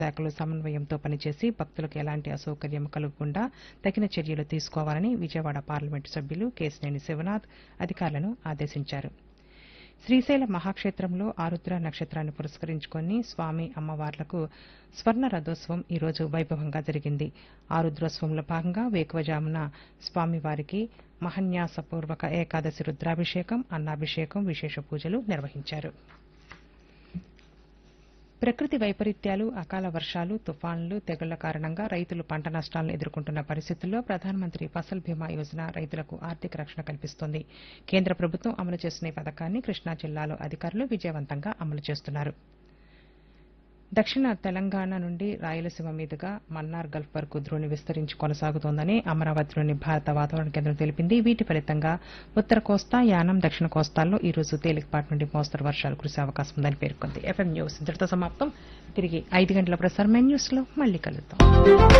శాఖలు సమన్వయంతో పనిచేసి భక్తులకు ఎలాంటి అసౌకర్యం కలగకుండా తగిన చర్యలు తీసుకోవాలని విజయవాడ పార్లమెంటు సభ్యులు కేశినేని శివనాథ్ అధికారులను ఆదేశించారు శ్రీశైల మహాక్షేత్రంలో ఆరుద్ర నక్షత్రాన్ని పురస్కరించుకొని స్వామి అమ్మవార్లకు స్వర్ణ రథోత్సవం ఈ రోజు వైభవంగా జరిగింది ఆరుద్రోత్సవంలో భాగంగా వేకువజామున స్వామివారికి మహన్యాసపూర్వక ఏకాదశి రుద్రాభిషేకం అన్నాభిషేకం విశేష పూజలు నిర్వహించారు ప్రకృతి వైపరీత్యాలు అకాల వర్షాలు తుఫాన్లు తెగుళ్ల కారణంగా రైతులు పంట నష్టాలను ఎదుర్కొంటున్న పరిస్థితుల్లో ప్రధానమంత్రి ఫసల్ బీమా యోజన రైతులకు ఆర్థిక రక్షణ కల్పిస్తోంది కేంద్ర ప్రభుత్వం అమలు చేస్తున్న ఈ పథకాన్ని కృష్ణా జిల్లాలో అధికారులు విజయవంతంగా అమలు చేస్తున్నారు దక్షిణ తెలంగాణ నుండి రాయలసీమ మీదుగా మన్నార్ గల్ఫ్ వరకు ద్రోణి విస్తరించి కొనసాగుతోందని అమరావతిలోని భారత వాతావరణ కేంద్రం తెలిపింది వీటి ఫలితంగా ఉత్తర కోస్తా యానం దక్షిణ కోస్తాల్లో ఈ రోజు తేలికపాటి నుండి మోస్తరు వర్షాలు కురిసే అవకాశం ఉందని పేర్కొంది ఎఫ్ఎం న్యూస్ ఇంతటితో సమాప్తం తిరిగి ఐదు గంటల ప్రసారం న్యూస్ లో మళ్ళీ కలుద్దాం